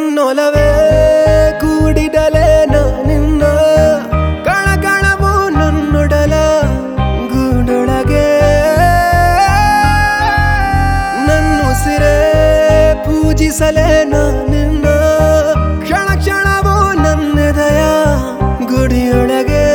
ನನ್ನೊಲವೇ ಕೂಡಿಡಲೇ ನಿನ್ನ ಕಣಕಣವು ನನ್ನೊಡಲ ಗೂಡೊಳಗೆ ನನ್ನುಸಿರೇ ಪೂಜಿಸಲೇ ನಿನ್ನ ಕ್ಷಣ ಕ್ಷಣವು ನನ್ನೆದೆಯ ಗುಡಿಯೊಳಗೆ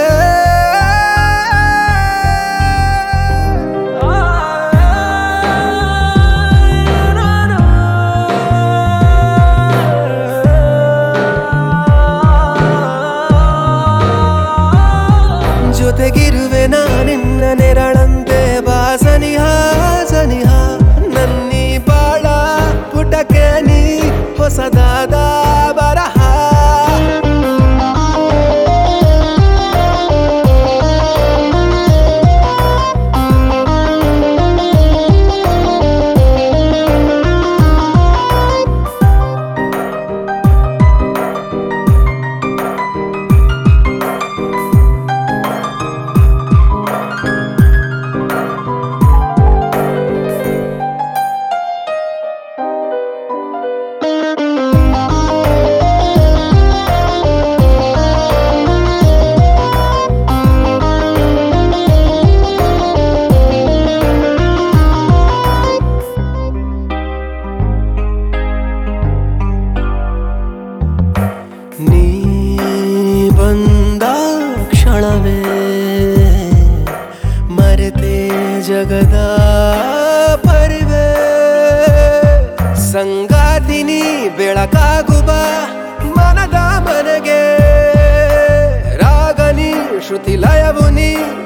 ಜೊತೆಗಿರುವೆ ನಾನಿನ್ನ ನೆರಳಂತೆ ಬಾ ಸನಿಹ ಸನಿಹ ನನ್ನಿ ಬಾಳ ಪುಟಕ್ಕೆ ನೀ ಹೊಸದಾದ ಬರಹ ನೀ ಬಂದ ಕ್ಷಣವೇ ಮರೆತೆ ಜಗದ ಪರಿವೆ ಸಂಗಾತಿನಿ ಬೆಳಕಾಗುವ ಮನದ ಮನೆಗೆ ರಾಗನಿ ಶ್ರುತಿ ಲಯವು ನೀ